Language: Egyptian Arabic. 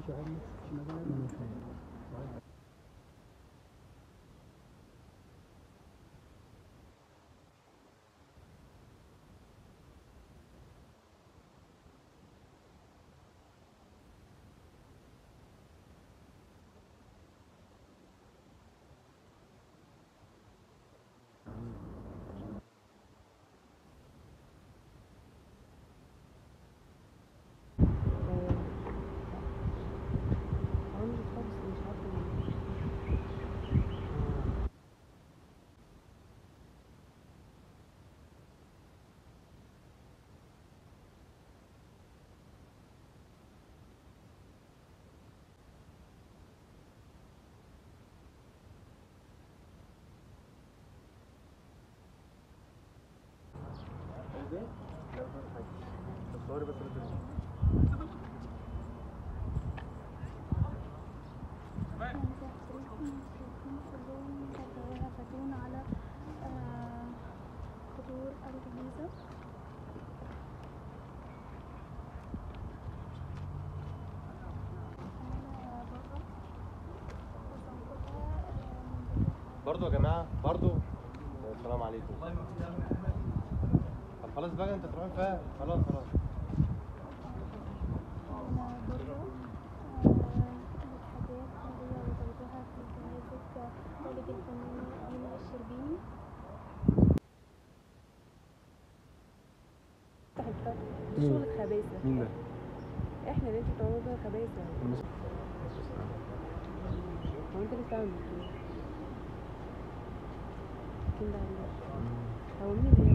عمري خالص مش عارفة ليه. صوري بس يحافظون على آه، خطور الجيزة برضو يا جماعه برضو السلام عليكم طب خلاص بقى انت تروح فين خلاص خلاص افتح البتاع دي شغلة خباثة مين ده؟ احنا اللي انتوا بتعملوه ده خباثة هو انت لسه عامل كده كده ده هو مين اللي